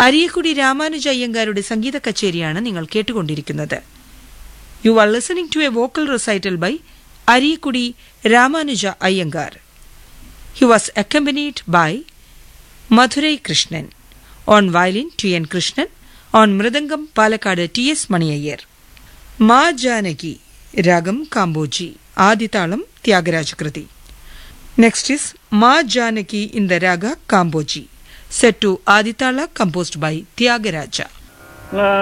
അരിയക്കുടി രാമാനുജ അയ്യങ്കാരുടെ സംഗീത കച്ചേരിയാണ് നിങ്ങൾ കേട്ടുകൊണ്ടിരിക്കുന്നത് you are listening to a vocal recital by Ariyakudi Ramanuja Iyengar he was accompanied by Madurai Krishnan on violin T N Krishnan on mridangam Palakkad T S Mani Iyer Maa Janaki ragam Kambhoji Aditalam ത്യാഗരാജകൃതി next is Maa Janaki in the raga Kambhoji set to Aditala composed by Tyagaraja. La